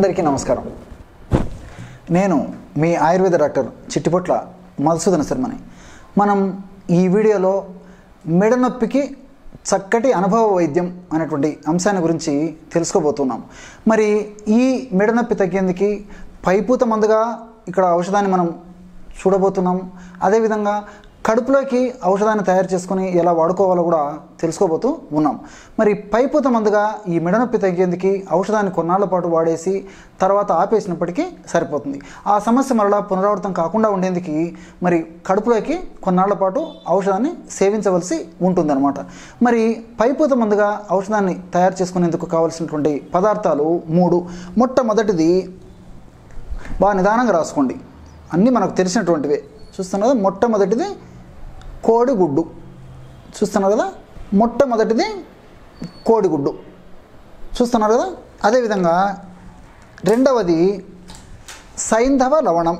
అందరికీ నమస్కారం నేను మీ ఆయుర్వేద డాక్టర్ చిట్టిపొట్ల మధుసూదన శర్మని మనం ఈ వీడియోలో మెడ నొప్పికి చక్కటి అనుభవ వైద్యం అనేటువంటి అంశాన్ని గురించి తెలుసుకోబోతున్నాం మరి ఈ మెడ నొప్పి తగ్గేందుకు పైపూత మందుగా ఇక్కడ ఔషధాన్ని మనం చూడబోతున్నాం అదేవిధంగా కడుపులోకి ఔషధాన్ని తయారు చేసుకొని ఎలా వాడుకోవాలో కూడా తెలుసుకోబోతూ ఉన్నాం మరి పైపూత మందుగా ఈ మెడనొప్పి తగ్గేందుకు ఔషధాన్ని కొన్నాళ్ల పాటు వాడేసి తర్వాత ఆపేసినప్పటికీ సరిపోతుంది ఆ సమస్య మరలా పునరావృతం కాకుండా ఉండేందుకు మరి కడుపులోకి కొన్నాళ్ల పాటు ఔషధాన్ని సేవించవలసి ఉంటుందన్నమాట మరి పైపూత మందుగా ఔషధాన్ని తయారు చేసుకునేందుకు కావలసినటువంటి పదార్థాలు మూడు మొట్టమొదటిది బాగా నిదానంగా రాసుకోండి అన్నీ మనకు తెలిసినటువంటివే చూస్తున్నారు కదా మొట్టమొదటిది కోడిగుడ్డు చూస్తున్నారు కదా మొట్టమొదటిది కోడిగుడ్డు చూస్తున్నారు కదా అదేవిధంగా రెండవది సైంధవ లవణం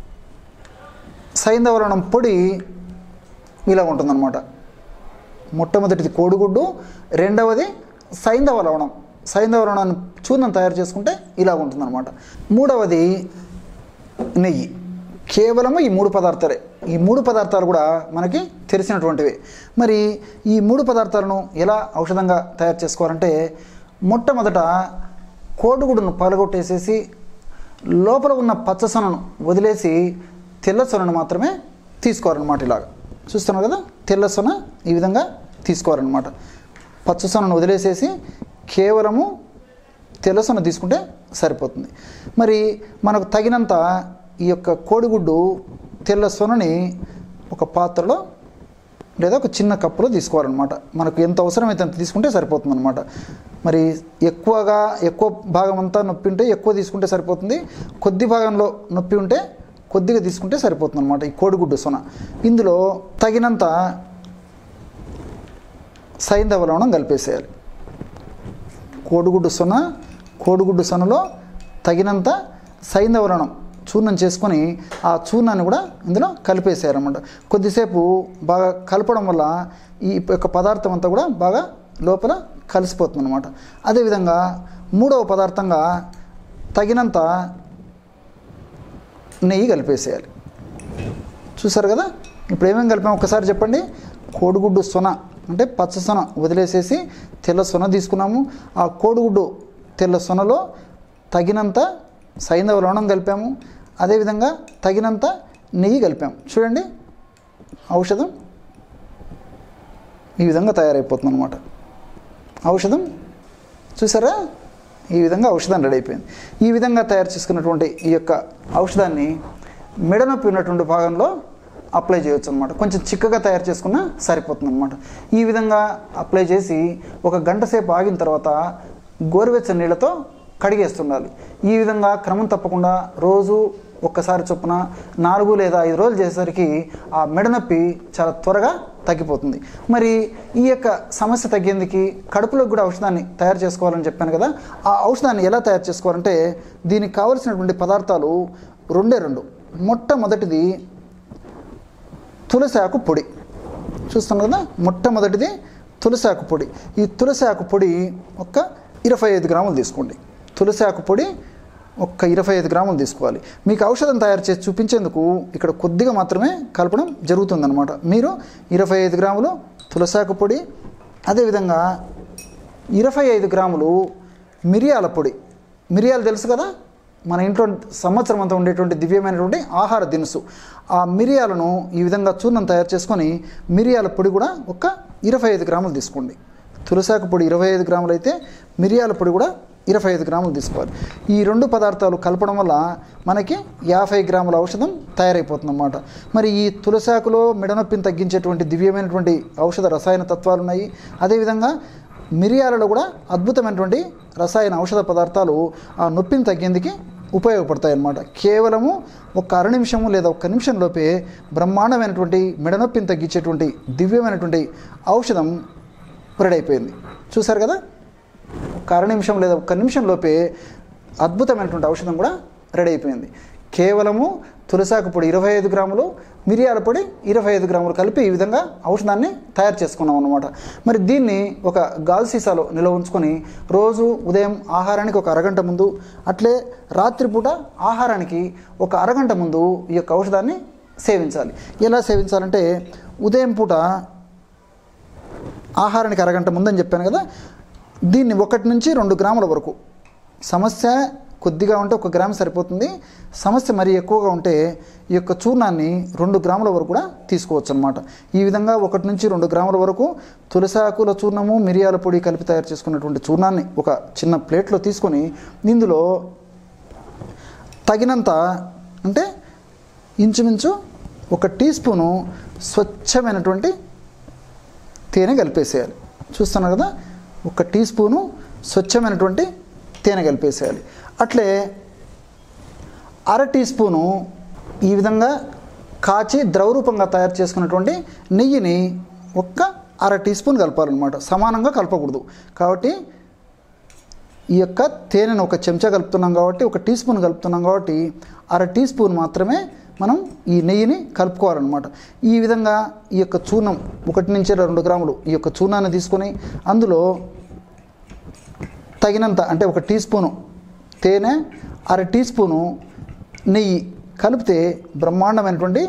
సైంధవ లవణం పొడి ఇలా ఉంటుందన్నమాట మొట్టమొదటిది కోడిగుడ్డు రెండవది సైంధవ లవణం సైంధవ లవణాన్ని చూర్ణం తయారు చేసుకుంటే ఇలా ఉంటుందన్నమాట మూడవది నెయ్యి కేవలము ఈ మూడు పదార్థాలే ఈ మూడు పదార్థాలు కూడా మనకి తెలిసినటువంటివి మరి ఈ మూడు పదార్థాలను ఎలా ఔషధంగా తయారు చేసుకోవాలంటే మొట్టమొదట కోడిగుడ్డును పగలగొట్టేసేసి లోపల ఉన్న పచ్చ సొనను వదిలేసి తెల్ల సొనను మాత్రమే తీసుకోవాలన్నమాట ఇలాగ చూస్తున్నారు కదా తెల్ల సొన ఈ విధంగా తీసుకోవాలన్నమాట పచ్చ సొనను వదిలేసేసి కేవలము తెల్లసొన తీసుకుంటే సరిపోతుంది మరి మనకు తగినంత ఈ యొక్క కోడిగుడ్డు తెల్ల సొనని ఒక పాత్రలో లేదా ఒక చిన్న కప్పులో తీసుకోవాలన్నమాట మనకు ఎంత అవసరమైతే అంత తీసుకుంటే సరిపోతుంది అనమాట మరి ఎక్కువగా ఎక్కువ భాగం అంతా నొప్పి ఉంటే ఎక్కువ తీసుకుంటే సరిపోతుంది కొద్ది భాగంలో నొప్పి ఉంటే కొద్దిగా తీసుకుంటే సరిపోతుంది అనమాట ఈ కోడిగుడ్డు సొన ఇందులో తగినంత సైంధవ లవణం కలిపేసేయాలి కోడిగుడ్డు సొన కోడిగుడ్డు సొనలో తగినంత సైంధవరణం చూర్ణం చేసుకొని ఆ చూర్ణాన్ని కూడా ఇందులో కలిపేసారన్నమాట కొద్దిసేపు బాగా కలపడం వల్ల ఈ యొక్క పదార్థం అంతా కూడా బాగా లోపల కలిసిపోతుంది అనమాట అదేవిధంగా మూడవ పదార్థంగా తగినంత నెయ్యి కలిపేసేయాలి చూసారు కదా ఇప్పుడు ఏమేమి కలిపాం ఒకసారి చెప్పండి కోడిగుడ్డు సొన అంటే పచ్చ సొన వదిలేసేసి తెల్ల సొన తీసుకున్నాము ఆ కోడిగుడ్డు తెల్ల సొనలో తగినంత సైంధవ లవణం కలిపాము అదేవిధంగా తగినంత నెయ్యి కలిపాము చూడండి ఔషధం ఈ విధంగా తయారైపోతుంది అనమాట ఔషధం చూసారా ఈ విధంగా ఔషధం రెడీ అయిపోయింది ఈ విధంగా తయారు చేసుకున్నటువంటి ఈ యొక్క ఔషధాన్ని మెడనొప్పి ఉన్నటువంటి భాగంలో అప్లై చేయొచ్చు అనమాట కొంచెం చిక్కగా తయారు చేసుకున్నా సరిపోతుంది అనమాట ఈ విధంగా అప్లై చేసి ఒక గంట సేపు ఆగిన తర్వాత గోరువెచ్చని నీళ్ళతో కడిగేస్తుండాలి ఈ విధంగా క్రమం తప్పకుండా రోజు ఒక్కసారి చొప్పున నాలుగు లేదా ఐదు రోజులు చేసేసరికి ఆ మెడనొప్పి చాలా త్వరగా తగ్గిపోతుంది మరి ఈ యొక్క సమస్య తగ్గేందుకు కడుపులోకి కూడా ఔషధాన్ని తయారు చేసుకోవాలని చెప్పాను కదా ఆ ఔషధాన్ని ఎలా తయారు చేసుకోవాలంటే దీనికి కావలసినటువంటి పదార్థాలు రెండే రెండు మొట్టమొదటిది తులసాకు పొడి చూస్తాను కదా మొట్టమొదటిది తులసాకు పొడి ఈ తులసాకు పొడి ఒక ఇరవై ఐదు గ్రాములు తీసుకోండి తులసాకు పొడి ఒక్క ఇరవై ఐదు గ్రాములు తీసుకోవాలి మీకు ఔషధం తయారు చేసి చూపించేందుకు ఇక్కడ కొద్దిగా మాత్రమే కలపడం జరుగుతుందన్నమాట మీరు ఇరవై ఐదు గ్రాములు తులసాకు పొడి అదేవిధంగా ఇరవై ఐదు గ్రాములు మిరియాల పొడి మిరియాలు తెలుసు కదా మన ఇంట్లో సంవత్సరం అంతా ఉండేటువంటి దివ్యమైనటువంటి ఆహార దినుసు ఆ మిరియాలను ఈ విధంగా చూర్ణం తయారు చేసుకొని మిరియాల పొడి కూడా ఒక ఇరవై ఐదు గ్రాములు తీసుకోండి తులసాకు పొడి ఇరవై ఐదు గ్రాములు అయితే మిరియాల పొడి కూడా ఇరవై ఐదు గ్రాములు తీసుకోవాలి ఈ రెండు పదార్థాలు కలపడం వల్ల మనకి యాభై గ్రాముల ఔషధం తయారైపోతుంది అన్నమాట మరి ఈ తులసాకులో మెడనొప్పిని తగ్గించేటువంటి దివ్యమైనటువంటి ఔషధ రసాయన తత్వాలు ఉన్నాయి అదేవిధంగా మిరియాలలో కూడా అద్భుతమైనటువంటి రసాయన ఔషధ పదార్థాలు ఆ నొప్పిని తగ్గేందుకు ఉపయోగపడతాయి అన్నమాట కేవలము ఒక అర నిమిషము లేదా ఒక్క నిమిషం లోపే బ్రహ్మాండమైనటువంటి మెడనొప్పిని తగ్గించేటువంటి దివ్యమైనటువంటి ఔషధం రెడీ అయిపోయింది చూసారు కదా ఒక అర నిమిషం లేదా ఒక్క నిమిషం లోపే అద్భుతమైనటువంటి ఔషధం కూడా రెడీ అయిపోయింది కేవలము తులసాకు పొడి ఇరవై ఐదు గ్రాములు మిరియాల పొడి ఇరవై ఐదు గ్రాములు కలిపి ఈ విధంగా ఔషధాన్ని తయారు చేసుకున్నాం అన్నమాట మరి దీన్ని ఒక గాజు సీసాలో నిల్వ ఉంచుకొని రోజు ఉదయం ఆహారానికి ఒక అరగంట ముందు అట్లే రాత్రిపూట ఆహారానికి ఒక అరగంట ముందు ఈ యొక్క ఔషధాన్ని సేవించాలి ఎలా సేవించాలంటే ఉదయం పూట ఆహారానికి అరగంట ముందని చెప్పాను కదా దీన్ని ఒకటి నుంచి రెండు గ్రాముల వరకు సమస్య కొద్దిగా ఉంటే ఒక గ్రామ్ సరిపోతుంది సమస్య మరీ ఎక్కువగా ఉంటే ఈ యొక్క చూర్ణాన్ని రెండు గ్రాముల వరకు కూడా తీసుకోవచ్చు అనమాట ఈ విధంగా ఒకటి నుంచి రెండు గ్రాముల వరకు తులసి ఆకుల చూర్ణము మిరియాల పొడి కలిపి తయారు చేసుకున్నటువంటి చూర్ణాన్ని ఒక చిన్న ప్లేట్లో తీసుకొని ఇందులో తగినంత అంటే ఇంచుమించు ఒక టీ స్పూను స్వచ్ఛమైనటువంటి తేనె కలిపేసేయాలి చూస్తున్నారు కదా ఒక టీ స్పూను స్వచ్ఛమైనటువంటి తేనె కలిపేసేయాలి అట్లే అర టీ స్పూను ఈ విధంగా కాచి ద్రవరూపంగా తయారు చేసుకున్నటువంటి నెయ్యిని ఒక్క అర టీ స్పూన్ కలపాలన్నమాట సమానంగా కలపకూడదు కాబట్టి ఈ యొక్క తేనెను ఒక చెంచా కలుపుతున్నాం కాబట్టి ఒక టీ స్పూన్ కలుపుతున్నాం కాబట్టి అర టీ స్పూన్ మాత్రమే మనం ఈ నెయ్యిని కలుపుకోవాలన్నమాట ఈ విధంగా ఈ యొక్క చూర్ణం ఒకటి నుంచి రెండు గ్రాములు ఈ యొక్క చూర్ణాన్ని తీసుకొని అందులో తగినంత అంటే ఒక టీ స్పూను తేనె అర టీ స్పూను నెయ్యి కలిపితే బ్రహ్మాండమైనటువంటి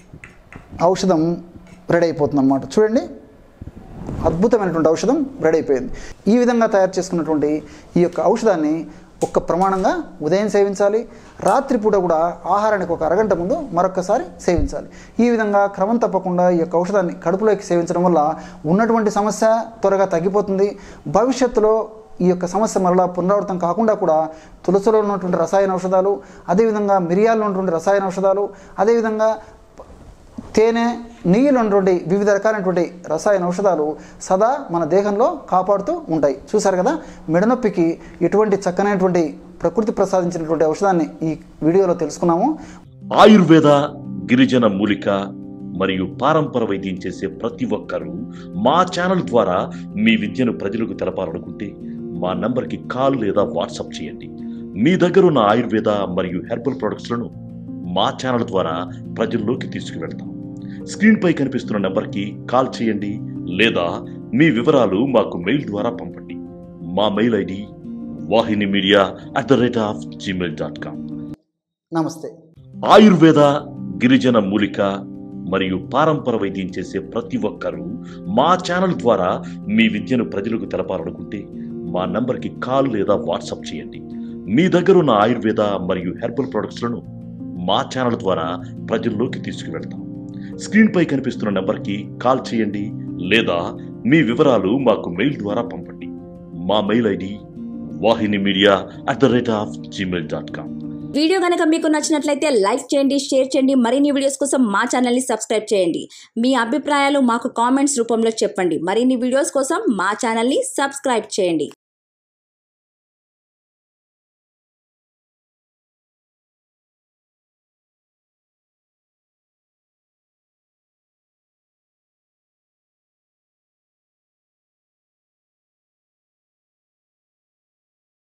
ఔషధం రెడీ అయిపోతుంది అనమాట చూడండి అద్భుతమైనటువంటి ఔషధం రెడీ అయిపోయింది ఈ విధంగా తయారు చేసుకున్నటువంటి ఈ యొక్క ఔషధాన్ని ఒక్క ప్రమాణంగా ఉదయం సేవించాలి రాత్రిపూట కూడా ఆహారానికి ఒక అరగంట ముందు మరొకసారి సేవించాలి ఈ విధంగా క్రమం తప్పకుండా ఈ యొక్క ఔషధాన్ని కడుపులోకి సేవించడం వల్ల ఉన్నటువంటి సమస్య త్వరగా తగ్గిపోతుంది భవిష్యత్తులో ఈ యొక్క సమస్య మరలా పునరావృతం కాకుండా కూడా తులసిలో ఉన్నటువంటి రసాయన ఔషధాలు అదేవిధంగా మిరియాల్లో ఉన్నటువంటి రసాయన ఔషధాలు అదేవిధంగా తేనె నీళ్ళు ఉన్నటువంటి వివిధ రకాలైనటువంటి రసాయన ఔషధాలు సదా మన దేహంలో కాపాడుతూ ఉంటాయి చూసారు కదా మెడనొప్పికి ఎటువంటి చక్కనైనటువంటి ప్రకృతి ప్రసాదించినటువంటి ఔషధాన్ని ఈ వీడియోలో తెలుసుకున్నాము ఆయుర్వేద గిరిజన మూలిక మరియు పారంపర వైద్యం చేసే ప్రతి ఒక్కరూ మా ఛానల్ ద్వారా మీ విద్యను ప్రజలకు తెలపాలనుకుంటే మా నంబర్కి కాల్ లేదా వాట్సాప్ చేయండి మీ దగ్గర ఉన్న ఆయుర్వేద మరియు హెర్బల్ ప్రొడక్ట్స్లను మా ఛానల్ ద్వారా ప్రజల్లోకి తీసుకువెళ్తాం స్క్రీన్పై కనిపిస్తున్న నెంబర్కి కాల్ చేయండి లేదా మీ వివరాలు మాకు మెయిల్ ద్వారా పంపండి మా mail ID Vahini media at the rate of Gmail dot com నమస్తే ఆయుర్వేద గిరిజన మూలిక మరియు పారంపర వైద్యం చేసే ప్రతి ఒక్కరూ మా ఛానల్ ద్వారా మీ విద్యను ప్రజలకు తెలపాలనుకుంటే మా నంబర్కి కాల్ లేదా వాట్సాప్ చేయండి మీ దగ్గర ఉన్న ఆయుర్వేద మరియు హెర్బల్ ప్రొడక్ట్స్లను మా ఛానల్ ద్వారా ప్రజల్లోకి తీసుకువెళ్తాం స్క్రీన్పై కనిపిస్తున్న నెంబర్కి కాల్ చేయండి లేదా మీ వివరాలు మాకు మెయిల్ ద్వారా పంపండి మా mail ID Vahini media at the rate of Gmail dot com video కనుక మీకు నచ్చినట్లయితే లైక్ చేయండి షేర్ చేయండి మరిన్ని వీడియోస్ కోసం మా ఛానల్ని సబ్స్క్రైబ్ చేయండి మీ అభిప్రాయాలు మాకు కామెంట్స్ రూపంలో చెప్పండి మరిన్ని వీడియోస్ కోసం మా ఛానల్ని సబ్స్క్రైబ్ చేయండి